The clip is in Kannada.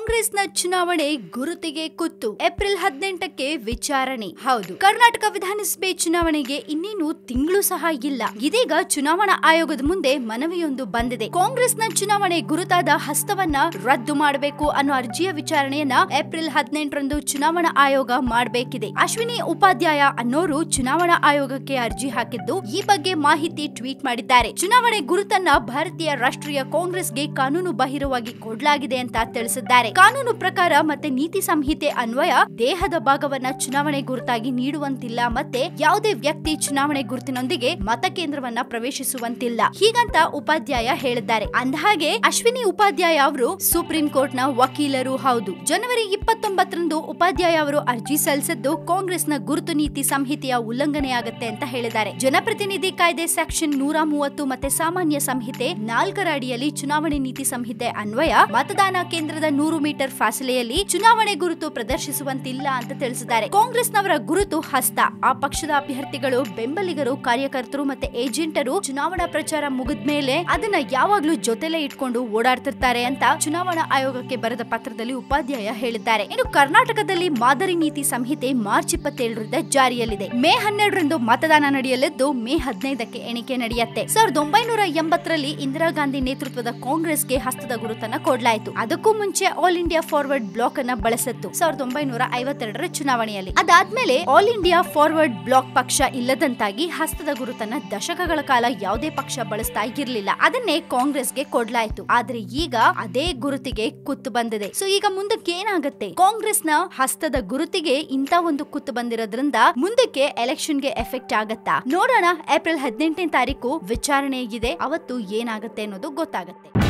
ಕಾಂಗ್ರೆಸ್ನ ಚುನಾವಣೆ ಗುರುತಿಗೆ ಕುತ್ತು ಏಪ್ರಿಲ್ ಹದಿನೆಂಟಕ್ಕೆ ವಿಚಾರಣೆ ಹೌದು ಕರ್ನಾಟಕ ವಿಧಾನಸಭೆ ಚುನಾವಣೆಗೆ ಇನ್ನೇನು ತಿಂಗಳು ಸಹ ಇಲ್ಲ ಇದೀಗ ಚುನಾವಣಾ ಆಯೋಗದ ಮುಂದೆ ಮನವಿಯೊಂದು ಬಂದಿದೆ ಕಾಂಗ್ರೆಸ್ನ ಚುನಾವಣೆ ಗುರುತಾದ ಹಸ್ತವನ್ನ ರದ್ದು ಮಾಡಬೇಕು ಅನ್ನೋ ಅರ್ಜಿಯ ವಿಚಾರಣೆಯನ್ನ ಏಪ್ರಿಲ್ ಹದಿನೆಂಟರಂದು ಚುನಾವಣಾ ಆಯೋಗ ಮಾಡಬೇಕಿದೆ ಅಶ್ವಿನಿ ಉಪಾಧ್ಯಾಯ ಅನ್ನೋರು ಚುನಾವಣಾ ಆಯೋಗಕ್ಕೆ ಅರ್ಜಿ ಹಾಕಿದ್ದು ಈ ಬಗ್ಗೆ ಮಾಹಿತಿ ಟ್ವೀಟ್ ಮಾಡಿದ್ದಾರೆ ಚುನಾವಣೆ ಗುರುತನ್ನ ಭಾರತೀಯ ರಾಷ್ಟ್ರೀಯ ಕಾಂಗ್ರೆಸ್ಗೆ ಕಾನೂನು ಬಾಹಿರವಾಗಿ ಕೊಡ್ಲಾಗಿದೆ ಅಂತ ತಿಳಿಸಿದ್ದಾರೆ ಕಾನೂನು ಪ್ರಕಾರ ಮತ್ತೆ ನೀತಿ ಸಂಹಿತೆ ಅನ್ವಯ ದೇಹದ ಭಾಗವನ್ನ ಚುನಾವಣೆ ಗುರುತಾಗಿ ನೀಡುವಂತಿಲ್ಲ ಮತ್ತೆ ಯಾವುದೇ ವ್ಯಕ್ತಿ ಚುನಾವಣೆ ಗುರುತಿನೊಂದಿಗೆ ಮತಕೇಂದ್ರವನ್ನ ಪ್ರವೇಶಿಸುವಂತಿಲ್ಲ ಹೀಗಂತ ಉಪಾಧ್ಯಾಯ ಹೇಳಿದ್ದಾರೆ ಅಂದಹಾಗೆ ಅಶ್ವಿನಿ ಉಪಾಧ್ಯಾಯ ಅವರು ಸುಪ್ರೀಂ ಕೋರ್ಟ್ ನ ವಕೀಲರು ಹೌದು ಜನವರಿ ಇಪ್ಪತ್ತೊಂಬತ್ತರಂದು ಉಪಾಧ್ಯಾಯ ಅವರು ಅರ್ಜಿ ಸಲ್ಲಿಸಿದ್ದು ಕಾಂಗ್ರೆಸ್ನ ಗುರುತು ನೀತಿ ಸಂಹಿತೆಯ ಉಲ್ಲಂಘನೆಯಾಗುತ್ತೆ ಅಂತ ಹೇಳಿದ್ದಾರೆ ಜನಪ್ರತಿನಿಧಿ ಕಾಯ್ದೆ ಸೆಕ್ಷನ್ ನೂರ ಮೂವತ್ತು ಮತ್ತೆ ಸಾಮಾನ್ಯ ಸಂಹಿತೆ ನಾಲ್ಕರ ಅಡಿಯಲ್ಲಿ ಚುನಾವಣೆ ನೀತಿ ಸಂಹಿತೆ ಅನ್ವಯ ಮತದಾನ ಕೇಂದ್ರದ ನೂರು ಮೀಟರ್ ಫಾಸಲೆಯಲ್ಲಿ ಚುನಾವಣೆ ಗುರುತು ಪ್ರದರ್ಶಿಸುವಂತಿಲ್ಲ ಅಂತ ತಿಳಿಸಿದ್ದಾರೆ ಕಾಂಗ್ರೆಸ್ನವರ ಗುರುತು ಹಸ್ತ ಆ ಪಕ್ಷದ ಅಭ್ಯರ್ಥಿಗಳು ಬೆಂಬಲಿಗರು ಕಾರ್ಯಕರ್ತರು ಮತ್ತೆ ಏಜೆಂಟರು ಚುನಾವಣಾ ಪ್ರಚಾರ ಮುಗಿದ ಮೇಲೆ ಅದನ್ನ ಯಾವಾಗ್ಲೂ ಜೊತೆಲೇ ಇಟ್ಕೊಂಡು ಓಡಾಡ್ತಿರ್ತಾರೆ ಅಂತ ಚುನಾವಣಾ ಆಯೋಗಕ್ಕೆ ಬರೆದ ಪತ್ರದಲ್ಲಿ ಉಪಾಧ್ಯಾಯ ಹೇಳಿದ್ದಾರೆ ಇನ್ನು ಕರ್ನಾಟಕದಲ್ಲಿ ಮಾದರಿ ನೀತಿ ಸಂಹಿತೆ ಮಾರ್ಚ್ ಇಪ್ಪತ್ತೇಳರಿಂದ ಜಾರಿಯಲ್ಲಿದೆ ಮೇ ಹನ್ನೆರಡರಂದು ಮತದಾನ ನಡೆಯಲಿದ್ದು ಮೇ ಹದಿನೈದಕ್ಕೆ ಎಣಿಕೆ ನಡೆಯುತ್ತೆ ಸಾವಿರದ ಒಂಬೈನೂರ ಎಂಬತ್ತರಲ್ಲಿ ಇಂದಿರಾ ಗಾಂಧಿ ನೇತೃತ್ವದ ಕಾಂಗ್ರೆಸ್ಗೆ ಹಸ್ತದ ಗುರುತನ್ನ ಕೊಡ್ಲಾಯಿತು ಅದಕ್ಕೂ ಮುಂಚೆ ಆಲ್ ಇಂಡಿಯಾ ಫಾರ್ವರ್ಡ್ ಬ್ಲಾಕ್ ಅನ್ನ ಬಳಸಿತ್ತು ಸಾವಿರದ ಒಂಬೈನೂರ ಐವತ್ತೆರಡರ ಚುನಾವಣೆಯಲ್ಲಿ ಅದಾದ್ಮೇಲೆ ಆಲ್ ಇಂಡಿಯಾ ಫಾರ್ವರ್ಡ್ ಬ್ಲಾಕ್ ಪಕ್ಷ ಇಲ್ಲದಂತಾಗಿ ಹಸ್ತದ ಗುರುತನ್ನ ದಶಕಗಳ ಕಾಲ ಯಾವುದೇ ಪಕ್ಷ ಬಳಸ್ತಾ ಇರ್ಲಿಲ್ಲ ಅದನ್ನೇ ಕಾಂಗ್ರೆಸ್ಗೆ ಕೊಡ್ಲಾಯ್ತು ಆದ್ರೆ ಈಗ ಅದೇ ಗುರುತಿಗೆ ಕುತ್ತು ಬಂದಿದೆ ಸೊ ಈಗ ಮುಂದಕ್ಕೆ ಏನಾಗುತ್ತೆ ಕಾಂಗ್ರೆಸ್ನ ಹಸ್ತದ ಗುರುತಿಗೆ ಇಂತ ಒಂದು ಕುತ್ತು ಬಂದಿರೋದ್ರಿಂದ ಮುಂದಕ್ಕೆ ಎಲೆಕ್ಷನ್ಗೆ ಎಫೆಕ್ಟ್ ಆಗತ್ತಾ ನೋಡೋಣ ಏಪ್ರಿಲ್ ಹದಿನೆಂಟನೇ ತಾರೀಕು ವಿಚಾರಣೆ ಇದೆ ಅವತ್ತು ಏನಾಗುತ್ತೆ ಅನ್ನೋದು ಗೊತ್ತಾಗುತ್ತೆ